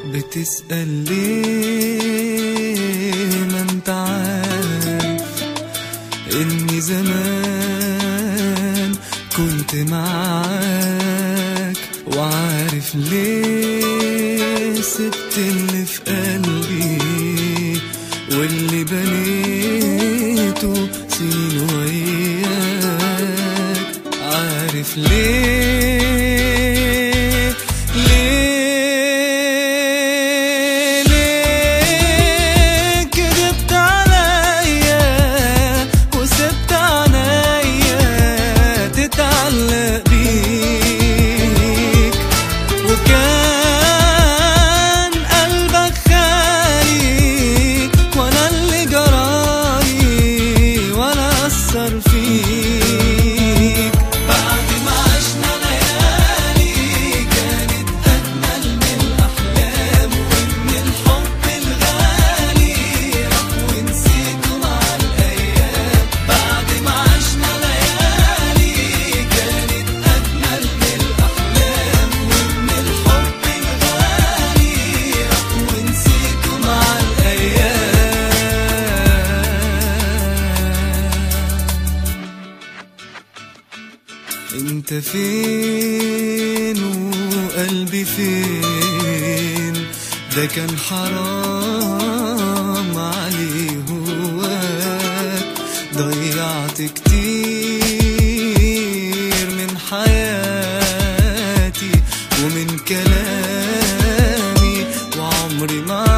بتسأل ليه ما انت عارف اني زمان كنت معاك وعارف ليه سبت اللي في قلبي واللي بنيته سنين وياك عارف ليه ليه ليه كدبت عليا وسبت عنيا تتعلق بيك وكان قلبك خالي وانا اللي جرالي وانا اثر فيك بعد ما عشنا ليالي كانت اجمل من الاحلام وان الحب الغالي راح ونسيته مع الايام بعد ما عشنا ليالي كانت اجمل من الاحلام وان الحب الغالي راح ونسيته مع الايام انت فين وقلبي فين ده كان حرام عليه هواك ضيعت كتير من حياتي ومن كلامي وعمري ما